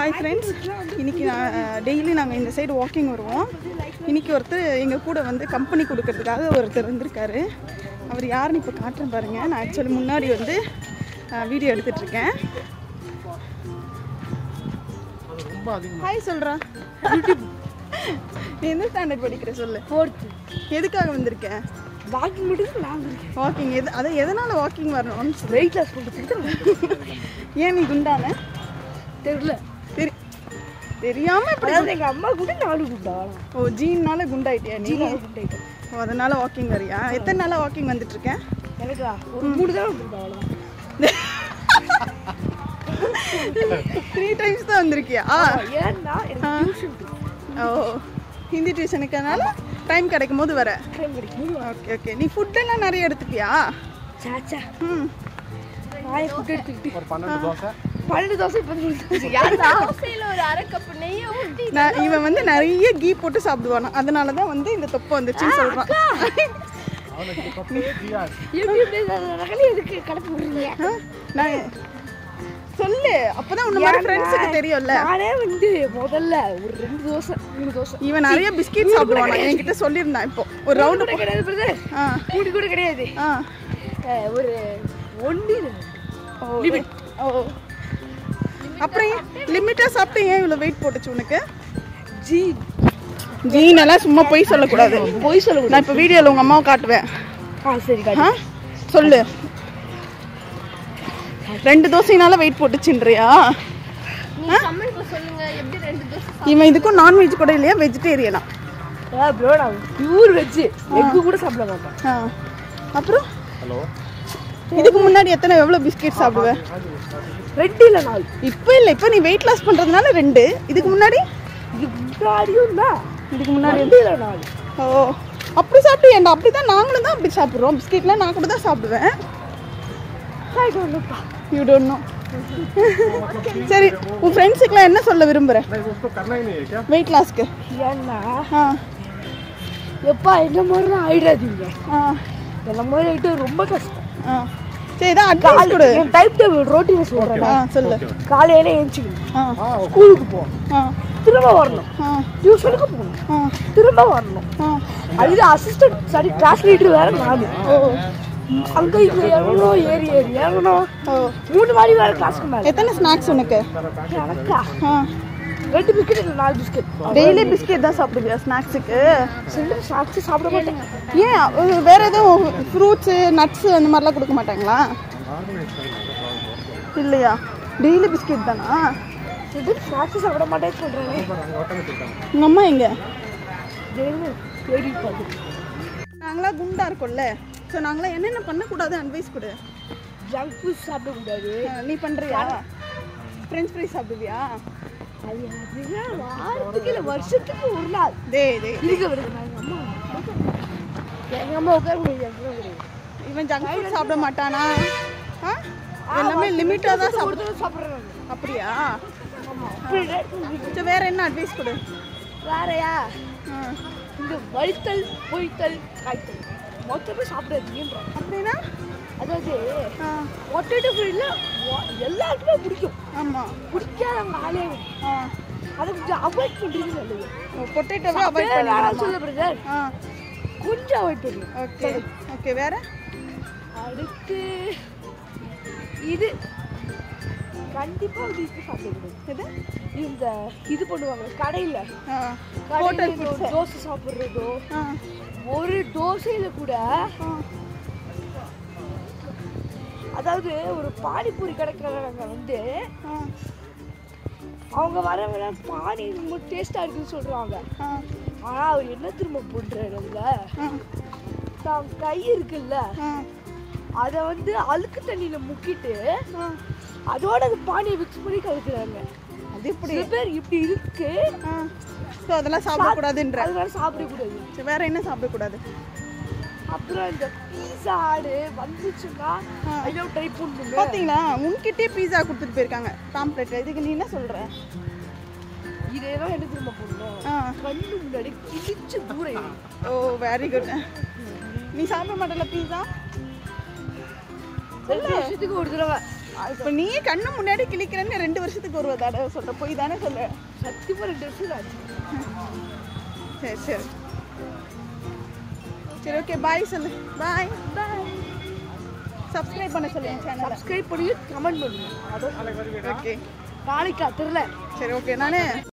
Hi friends இன்னைக்கு நான் daily நாங்கள் இந்த சைடு வாக்கிங் வருவோம் இன்னைக்கு ஒருத்தர் எங்கள் கூட வந்து கம்பெனி கொடுக்கறதுக்காக ஒருத்தர் வந்திருக்காரு அவர் யாருன்னு இப்போ காட்டுறேன் பாருங்க நான் ஆக்சுவலி முன்னாடி வந்து வீடியோ எடுத்துட்டு இருக்கேன் ரொம்ப அதிகம் ஹாய் சொல்கிறா நீ எந்த ஸ்டாண்டர்ட் படிக்கிற சொல்லு ஃபோர்த்து எதுக்காக வந்திருக்கேன் வாக்கிங் மட்டும் நான் இருக்கேன் வாக்கிங் எது அதை எதனால் வாக்கிங் வரணும்னு சொல்லு வெயிட் லாஸ் பண்ணுறதுக்கு ஏன் நீ குண்டான தெரியல தெரி தெரியாமல் இப்படி அதாவது எங்கள் அம்மா கூட நாலு குண்டா ஓ ஜீன்னால குண்டாயிட்டியா நீ நாலு குண்டாயிட்டேன் ஓ அதனால வாக்கிங் வரியா எத்தனை நாளாக வாக்கிங் வந்துட்டு இருக்கேன் எனக்கா ஒரு மூணு தான் குண்டா அவ்வளோதான் த்ரீ டைம்ஸ் தான் வந்திருக்கியா ஏன்னா எனக்கு டியூஷன் ஓ ஹிந்தி டியூஷனுக்குனால டைம் கிடைக்கும் போது வர டைம் கிடைக்கும் ஓகே ஓகே நீ ஃபுட்டெல்லாம் நிறைய எடுத்துப்பியா சாச்சா ம் நான் ஃபுட் எடுத்துக்கிட்டு ஒரு பன்னெண்டு தோசை பன்னெண்டு தோசை இப்போ தோசையில ஒரு அரை கப் நெய்யை ஊத்தி நான் இவன் வந்து நிறைய கீ போட்டு சாப்பிடுவானா அதனால தான் வந்து இந்த தொப்பை வந்துச்சுன்னு சொல்கிறான் அவனுக்கு கப்பே ஃப்ரீயா எப்படி எப்படி நகலே எதுக்கு கடப்பு விடுறீங்க நான் சொல்லு அப்பதான் உன்ன மாதிரி ஃப்ரெண்ட்ஸுக்கு தெரியும்ல நானே வந்து முதல்ல ஒரு ரெண்டு தோசை மூணு தோசை இவன் நிறைய பிஸ்கெட் சாப்பிடுவானா என்கிட்ட சொல்லியிருந்தான் இப்போ ஒரு ரவுண்டு கூட கிடையாது பிரதர் ஆ மூணு கூட கிடையாது ஆ அஹ் ஒரு ஒன்று ஓ ஓ அப்புறம் ஏன் லிமிட்டாக சாப்பிட்டு ஏன் இவ்வளோ வெயிட் போட்டுச்சு உனக்கு ஜி ஜீனெல்லாம் சும்மா பொய் சொல்லக்கூடாது பொய் சொல்லக்கூடாது நான் இப்போ வீடியோவில் உங்கள் அம்மாவை காட்டுவேன் ஆ சரி ஆ சொல்லு ரெண்டு தோசைனால வெயிட் போட்டுச்சுன்றியா நீங்க கமெண்ட்ல சொல்லுங்க எப்படி ரெண்டு தோசை இவன் இதுக்கும் நான்வெஜ் கூட இல்லையா வெஜிடேரியனா ப்ரோ நான் பியூர் வெஜ் எக்கு கூட சாப்பிட மாட்டேன் ஆ அப்புறம் ஹலோ இதுக்கு முன்னாடி எத்தனை எவ்வளோ பிஸ்கெட் சாப்பிடுவேன் ரெண்டு இல்லை நாலு இப்போ இல்லை இப்போ நீ வெயிட் லாஸ் பண்ணுறதுனால ரெண்டு இதுக்கு முன்னாடி இது முன்னாடியும் தான் இதுக்கு முன்னாடி ரெண்டு இல்லை நாலு ஓ அப்படி சாப்பிட்டு ஏன்டா அப்படி தான் நாங்களும் தான் அப்படி சாப்பிட்றோம் பிஸ்கெட்லாம் நான் கூட தான் சாப்பிடுவேன் சாய்க்கு ஒன்றுப்பா யூ டோன்ட் நோ சரி உன் ஃப்ரெண்ட்ஸுக்குலாம் என்ன சொல்ல விரும்புகிற नहीं उसको करना ही नहीं है क्या வெயிட் லாஸ்க்கு ஏன்னா ஆ எப்பா என்ன மாதிரிலாம் ஆயிடாதீங்க ஆ என்ன மாதிரி ஆயிட்டு ரொம்ப கஷ்டம் ஆ சரி இதான் அட்வைஸ் கொடு என் டைப் டேபிள் ரோட்டீன் சொல்கிறேன் ஆ சொல்லு காலையில எழுந்திரிக்கணும் ஆ ஸ்கூலுக்கு போகணும் ஆ திரும்ப வரணும் ஆ டியூஷனுக்கு போகணும் ஆ திரும்ப வரணும் ஆ அது அசிஸ்டன்ட் சாரி கிளாஸ் லீடர் வேற நானு ஓ அங்க இங்க எவ்வளோ ஏறி ஏறி ஏறணும் ஓ மூணு மாடி வேற கிளாஸ்க்கு மேல எத்தனை ஸ்நாக்ஸ் உனக்கு எனக்கா ஆ ரெண்டு பிஸ்கெட் இல்லை நாலு பிஸ்கெட் டெய்லி பிஸ்கெட் தான் சாப்பிடுவியா ஸ்நாக்ஸுக்கு சின்ன சாப்பிட்டு சாப்பிட மாட்டேன் ஏன் அஹ் வேற எதுவும் ஃப்ரூட்ஸு நட்ஸு அந்த மாதிரிலாம் கொடுக்க மாட்டாங்களா இல்லையா டெய்லி பிஸ்கெட் தானா சின்ன ஸ்நாக்ஸ் சாப்பிட மாட்டேன்னு சொல்றேன் உங்கள் அம்மா எங்க தேடி பார்த்து நாங்களாம் குண்டா இருக்கோம்ல ஸோ நாங்களாம் என்னென்ன பண்ணக்கூடாது அட்வைஸ் கொடு ஜங்க் ஃபுட் சாப்பிடக்கூடாது அஹ் நீ பண்ணுறியா ஃப்ரெஞ்ச் ஃப்ரைஸ் சாப்பிடுவியா அது அப்படின்னா வாரத்துக்கு இல்லை வருஷத்துக்கு ஒரு நாள் டேய் டேய் இருக்க வருது நான் எங்கள் அம்மா எங்கள் அம்மா உட்கார முடியாது என் கூட கிடையாது இவன் ஜங்க் ஃபுட் சாப்பிட மாட்டானா ஆ எல்லாமே லிமிட்டாக தான் சாப்பிடு ஒரு தடவை சாப்பிட்றேன் அப்படியா ஆமாம் அப்படி சரி வேற என்ன அட்வைஸ் கொடு வேறயா ஆ இந்த வழித்தல் பொய்த்தல் காய்த்தல் மொத்தமே சாப்பிடாதீங்கன்ற அப்படின்னா அதாவது ஆ பொட்டேட்டோ ஃப்ரைல எல்லாருக்குமே பிடிக்கும் ஆமாம் பிடிக்காதவங்க ஆளே இல்லை. ஆ அதை கொஞ்சம் அவாய்ட் பண்ணுறது நல்லது பொட்டேட்டோவை அவாய்ட் வேணாம் பண்ணிடலாமா சொல்ல பிரதர் ஆ கொஞ்சம் அவாய்ட் பண்ணுங்க ஓகே ஓகே வேற அடுத்து இது கண்டிப்பா வந்து இது சாப்பிடக்கூடாது எது இந்த இது பண்ணுவாங்க கடையில் ஆ கடையில் ஹோட்டல் இந்த ஃபுட்ஸ் தோசை சாப்பிட்றதோ ஆ ஒரு தோசையில கூட ஆ அதாவது ஒரு பானிபூரி கடைக்காரங்க வந்து ஆ அவங்க வரவங்க பானி ரொம்ப டேஸ்டா இருக்குன்னு சொல்றாங்க ஆ ஆனா அவர் என்ன திரும்ப பண்றாருங்க ஆ தான் கை இருக்குல்ல ஆ அதை வந்து அழுக்கு தண்ணியில முக்கிட்டு ஆ அதோட அந்த பானியை மிக்ஸ் பண்ணி கலக்குறாங்க அது எப்படி சில பேர் இப்படி இருக்கு ஆ ஸோ அதெல்லாம் சாப்பிடக்கூடாதுன்ற அதனால சாப்பிடக்கூடாது சரி வேற என்ன சாப்பிடக்கூடாது அப்புறம் இந்த பீஸா ஆடு வந்துச்சுன்னா ஐயோ ட்ரை பண்ணுங்க பார்த்தீங்களா உன்கிட்டயே பீஸா கொடுத்துட்டு போயிருக்காங்க பாம்ப்ளெட் இதுக்கு நீ என்ன சொல்ற இதேதான் என்ன திரும்ப பண்ணணும் ஆ கண்ணு முன்னாடி கிழிச்சு தூரம் எறி. ஓ வெரி குட் நீ சாப்பிட மாட்டல பீஸா ரெண்டு வருஷத்துக்கு ஒரு தடவை இப்போ நீ கண்ணு முன்னாடி கிளிக்கிறேன்னு ரெண்டு வருஷத்துக்கு ஒரு தடவை சொல்ற போய் தானே சொல்ல சத்தியமா ரெண்டு வருஷம் ஆச்சு சரி சரி சரி ஓகே பாய் சொல்லு பாய் பாய் சப்ஸ்கிரைப் பண்ண சொல்லு என் சேனலை சப்ஸ்கிரைப் பண்ணி கமெண்ட் பண்ணுங்க ஓகே நாளைக்கா தெரில சரி ஓகே நானே